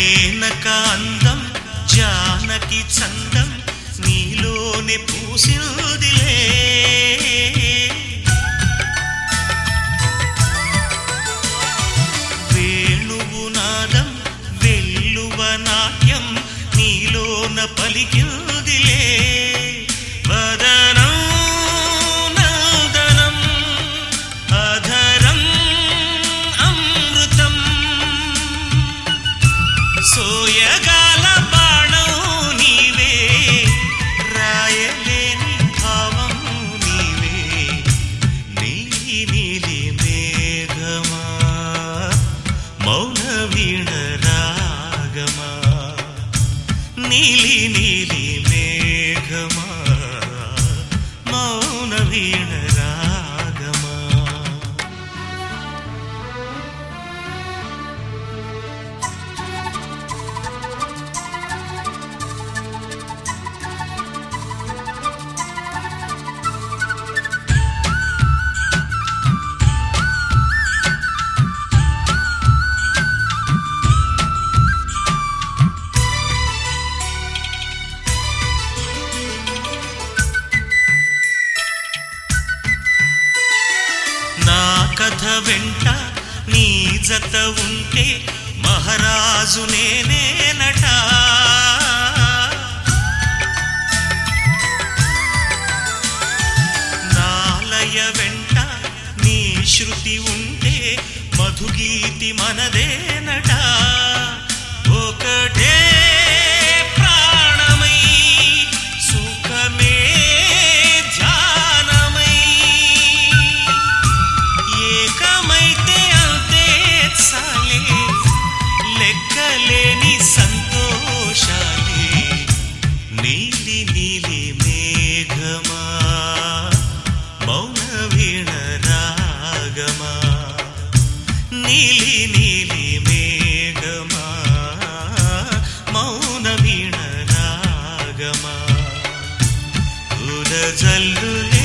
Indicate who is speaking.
Speaker 1: మేనక అందం జానకి చందం నీలోనే పూసిందిలే వేణువు నాదం వెల్లువ నాట్యం నీలోన పలికిందిలే వదనం నందనం అధరం అమృతం సోయగాల బాణం నీవే రాయలేని భావం నీవే నీలి నీలి మేఘమా మౌన వీణ రాగమా నీలి నీలి మేఘమా మౌన వీణ రాగమా నా కథ వెంట నీ జత ఉంటే మహారాజు నేనేనట నాలయ వెంట నీ శృతి ఉంటే మధుగీతి మనదేనట ఒకటే ప్రాణమై సుఖమే ధ్యానమై ఏకమైతే అంతే చాలే లెక్కలేని సంతోషాలే నీలి నీలి మేఘమా మౌన వీణ రాగమా నీలి నీలి మేఘమా మౌన వీణ రాగమా ఉదజల్లులే